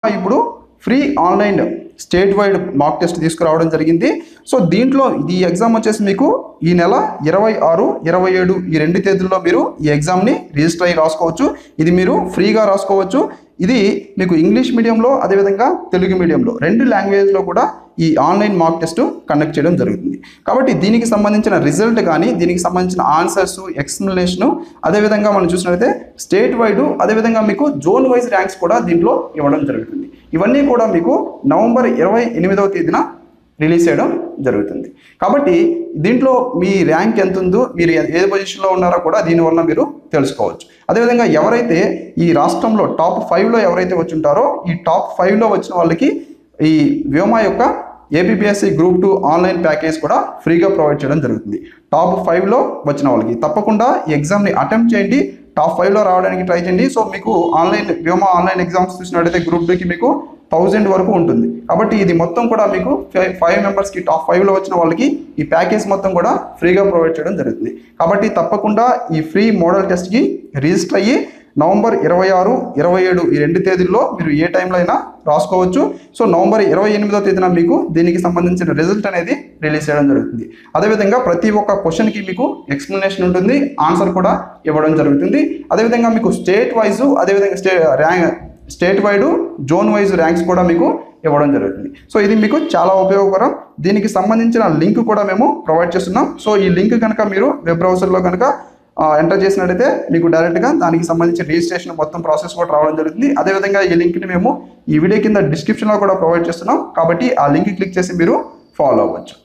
ఇప్పుడు free online state wide mock test తీసుకురావడం జరిగింది సో దీంట్లో ఈ ఎగ్జామ్ వచ్చేసి మీకు ఈ నెల ఇరవై ఆరు ఇరవై ఏడు ఈ రెండు తేదీల్లో మీరు ఈ ఎగ్జామ్ని రిజిస్టర్ అయ్యి రాసుకోవచ్చు ఇది మీరు ఫ్రీగా రాసుకోవచ్చు ఇది మీకు ఇంగ్లీష్ మీడియంలో అదేవిధంగా తెలుగు మీడియంలో రెండు లాంగ్వేజ్లో కూడా ఈ ఆన్లైన్ మాక్ టెస్ట్ కండక్ట్ చేయడం జరుగుతుంది కాబట్టి దీనికి సంబంధించిన రిజల్ట్ కానీ దీనికి సంబంధించిన ఆన్సర్స్ ఎక్స్ప్లెనేషన్ అదేవిధంగా మనం చూసినట్లయితే స్టేట్ వైడ్ అదేవిధంగా మీకు జోన్ వైజ్ ర్యాంక్స్ కూడా దీంట్లో ఇవ్వడం జరుగుతుంది ఇవన్నీ కూడా మీకు నవంబర్ ఇరవై ఎనిమిదవ తేదీన రిలీజ్ చేయడం జరుగుతుంది కాబట్టి దీంట్లో మీ ర్యాంక్ ఎంత ఉందో మీరు ఏ పొజిషన్లో ఉన్నారో కూడా దీనివల్ల మీరు తెలుసుకోవచ్చు అదేవిధంగా ఎవరైతే ఈ రాష్ట్రంలో టాప్ ఫైవ్లో ఎవరైతే వచ్చి ఉంటారో ఈ టాప్ ఫైవ్లో వచ్చిన వాళ్ళకి ఈ వ్యోమా యొక్క APPSC group two online package కూడా ఫ్రీగా ప్రొవైడ్ చేయడం జరుగుతుంది టాప్ ఫైవ్లో వచ్చిన వాళ్ళకి తప్పకుండా ఈ ఎగ్జామ్ని అటెంప్ట్ చేయండి టాప్ ఫైవ్లో రావడానికి ట్రై చేయండి సో మీకు ఆన్లైన్ వ్యోమా ఆన్లైన్ ఎగ్జామ్స్ చూసినట్టయితే గ్రూప్ టూకి మీకు థౌజండ్ వరకు ఉంటుంది కాబట్టి ఇది మొత్తం కూడా మీకు ఫైవ్ ఫైవ్ మెంబర్స్కి టాప్ ఫైవ్లో వచ్చిన వాళ్ళకి ఈ ప్యాకేజ్ మొత్తం కూడా ఫ్రీగా ప్రొవైడ్ చేయడం జరుగుతుంది కాబట్టి తప్పకుండా ఈ ఫ్రీ మోడల్ టెస్ట్కి రిజిస్టర్ అయ్యి నవంబర్ ఇరవై ఆరు ఇరవై ఏడు ఈ రెండు తేదీల్లో మీరు ఏ టైంలో అయినా రాసుకోవచ్చు సో నవంబర్ ఇరవై ఎనిమిదో తేదీన మీకు దీనికి సంబంధించిన రిజల్ట్ అనేది రిలీజ్ చేయడం జరుగుతుంది అదేవిధంగా ప్రతి ఒక్క క్వశ్చన్కి మీకు ఎక్స్ప్లెనేషన్ ఉంటుంది ఆన్సర్ కూడా ఇవ్వడం జరుగుతుంది అదేవిధంగా మీకు స్టేట్ వైజ్ అదేవిధంగా state rank state wide zone wise ranks కూడా మీకు ఇవ్వడం జరుగుతుంది సో ఇది మీకు చాలా ఉపయోగకరం దీనికి సంబంధించిన లింక్ కూడా మేము ప్రొవైడ్ చేస్తున్నాం సో ఈ లింక్ కనుక మీరు వెబ్ బ్రౌజర్లో కనుక ఎంటర్ చేసినట్టయితే మీకు డైరెక్ట్గా దానికి సంబంధించి రిజిస్ట్రేషన్ మొత్తం ప్రాసెస్ కూడా రావడం జరుగుతుంది అదేవిధంగా ఈ లింక్ని మేము ఈ వీడియో కింద డిస్క్రిప్షన్లో కూడా ప్రొవైడ్ చేస్తున్నాం కాబట్టి ఆ లింక్ క్లిక్ చేసి మీరు ఫాలో అవ్వచ్చు